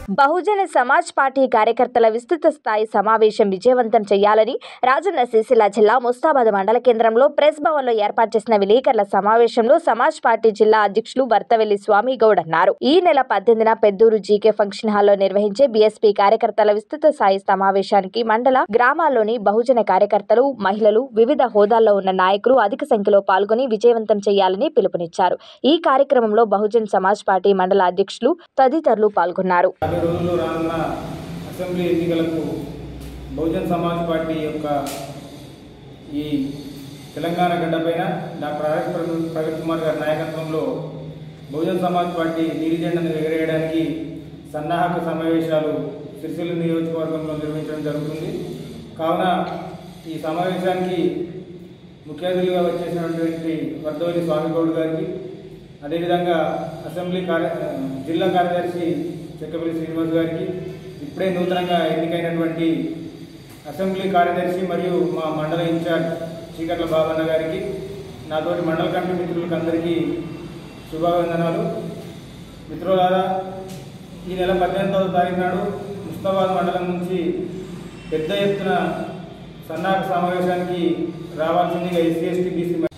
బహుజన Samaj party కార్యకర్తల విస్తృత స్థాయి సమావేశం విజయవంతం చేయాలని రాజన్న సిరిసిల్ల జిల్లా ముస్తాబాద్ మండల కేంద్రంలో ప్రెస్ భవన్లో ఏర్పాటు చేసిన విలేకరుల సమావేశంలో సమాజ్ పార్టీ జిల్లా అధ్యక్షులు వర్తవెల్లి స్వామి గౌడ్ అన్నారు ఈ నెల పద్దెనిమిదిన పెద్దూరు జీకే ఫంక్షన్ హాల్లో నిర్వహించే బీఎస్పీ కార్యకర్తల విస్తృత స్థాయి సమావేశానికి మండల గ్రామాల్లోని బహుజన కార్యకర్తలు మహిళలు వివిధ హోదాల్లో ఉన్న నాయకులు అధిక సంఖ్యలో పాల్గొని విజయవంతం చేయాలని పిలుపునిచ్చారు ఈ కార్యక్రమంలో బహుజన్ సమాజ్ పార్టీ మండల అధ్యక్షులు తదితరులు పాల్గొన్నారు యాభై రోజుల్లో రానున్న అసెంబ్లీ ఎన్నికలకు బహుజన్ సమాజ్ పార్టీ యొక్క ఈ తెలంగాణ గడ్డపైన డాక్టర్ ఆర్ఎస్ ప్రగ- ప్రగత్ కుమార్ గారి నాయకత్వంలో బహుజన్ సమాజ్ పార్టీ నీలిజెండను ఎగరేయడానికి సన్నాహక సమావేశాలు సిరిసిల్ల నియోజకవర్గంలో నిర్వహించడం జరుగుతుంది కావున ఈ సమావేశానికి ముఖ్య అతిథులుగా వచ్చేసినటువంటి వర్ధవల్లి స్వామిగౌడ్ గారికి అదేవిధంగా అసెంబ్లీ కార్య జిల్లా కార్యదర్శి చెక్కపల్లి శ్రీనివాస్ గారికి ఇప్పుడే నూతనంగా ఎన్నికైనటువంటి అసెంబ్లీ కార్యదర్శి మరియు మా మండల ఇన్ఛార్జ్ చీకట్ల బాబన్న గారికి నాతోటి మండల కమిటీ మిత్రులకు అందరికీ శుభావందనాలు మిత్రులారా ఈ నెల పద్దెనిమిదవ తారీఖు నాడు ముస్తాబాద్ మండలం నుంచి పెద్ద ఎత్తున సన్నాహక సమావేశానికి రావాల్సిందిగా ఎస్సీ ఎస్టీ బీసీ